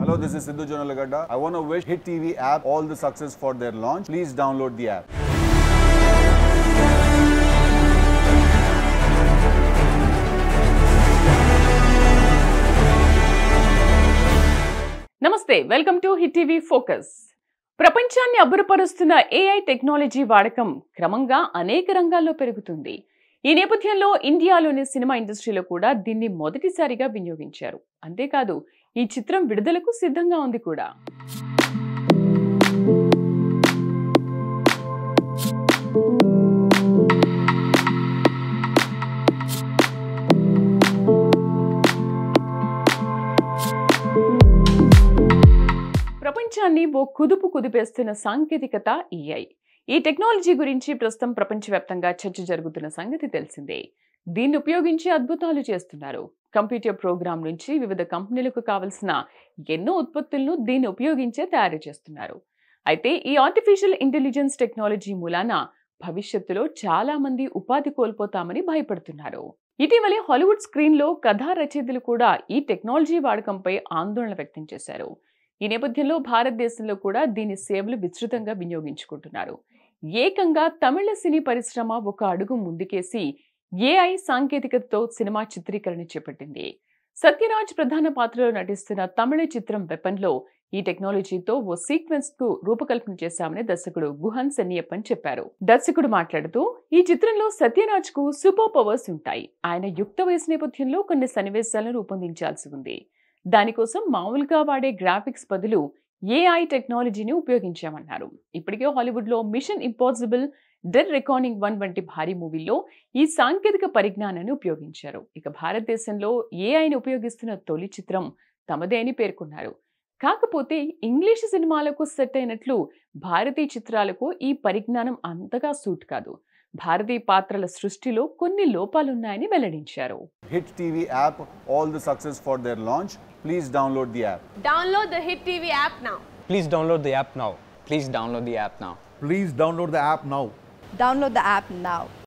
Hello, this is Sidhu Jonalagada. I want to wish Hit TV app all the success for their launch. Please download the app. నమస్తే welcome to hit TV focus ప్రపంచాన్ని అబ్బురపరుస్తున్న AI technology వాడకం క్రమంగా అనేక రంగాల్లో పెరుగుతుంది ఈ నేపథ్యంలో ఇండియాలోని సినిమా ఇండస్ట్రీలో కూడా దీన్ని మొదటిసారిగా వినియోగించారు అంతేకాదు ఈ చిత్రం విడుదలకు సిద్ధంగా ఉంది కూడా ప్రపంచాన్ని ఓ కుదుపు కుదిపేస్తున్న సాంకేతికత ఈఐ ఈ టెక్నాలజీ గురించి ప్రస్తుతం ప్రపంచవ్యాప్తంగా చర్చ జరుగుతున్న సంగతి తెలిసిందే దీన్ని ఉపయోగించి అద్భుతాలు చేస్తున్నారు కంప్యూటర్ ప్రోగ్రామ్ నుంచి వివిధ కంపెనీలకు కావలసిన ఎన్నో ఉత్పత్తులను దీన్ని ఉపయోగించే తయారు చేస్తున్నారు అయితే ఈ ఆర్టిఫిషియల్ ఇంటెలిజెన్స్ టెక్నాలజీ మూలాన భవిష్యత్తులో చాలా మంది ఉపాధి కోల్పోతామని భయపడుతున్నారు ఇటీవలే హాలీవుడ్ స్క్రీన్లో కథా రచయితలు కూడా ఈ టెక్నాలజీ వాడకంపై ఆందోళన వ్యక్తం చేశారు ఈ నేపథ్యంలో భారతదేశంలో కూడా దీని సేవలు విస్తృతంగా వినియోగించుకుంటున్నారు ఏకంగా తమిళ సినీ పరిశ్రమ ఒక అడుగు ముందుకేసి ఏఐ సాంకేతికతతో సినిమా చిత్రీకరణ చేపట్టింది సత్యరాజ్ ప్రధాన పాత్రలో నటిస్తున్న తమిళ చిత్రం వెపన్లో ఈ టెక్నాలజీతో ఓ సీక్వెన్స్ కు రూపకల్పన చేశామని దర్శకుడు గుహన్ సెన్నియప్పన్ చెప్పారు దర్శకుడు మాట్లాడుతూ ఈ చిత్రంలో సత్యరాజ్ కు సూపర్ పవర్స్ ఉంటాయి ఆయన యుక్త వయసు నేపథ్యంలో కొన్ని సన్నివేశాలను రూపొందించాల్సి ఉంది దానికోసం మామూలుగా వాడే గ్రాఫిక్స్ బదులు ఏఐ టెక్నాలజీని ఉపయోగించామన్నారు ఇప్పటికే హాలీవుడ్లో mission impossible dead recording one వంటి భారీ మూవీల్లో ఈ సాంకేతిక పరిజ్ఞానాన్ని ఉపయోగించారు ఇక భారతదేశంలో ఏఐని ఉపయోగిస్తున్న తొలి చిత్రం తమదే అని పేర్కొన్నారు కాకపోతే ఇంగ్లీష్ సినిమాలకు సెట్ అయినట్లు భారతీయ చిత్రాలకు ఈ పరిజ్ఞానం అంతగా సూట్ కాదు భారతీయ పాత్రల సృష్టిలో కొన్ని లోపాలున్నాయని వెల్లడించారు Hit TV app all the success for their launch. Please download the app. Download the Hit TV app now. Please download the app now. Please download the app now. Please download the app now. Download the app now.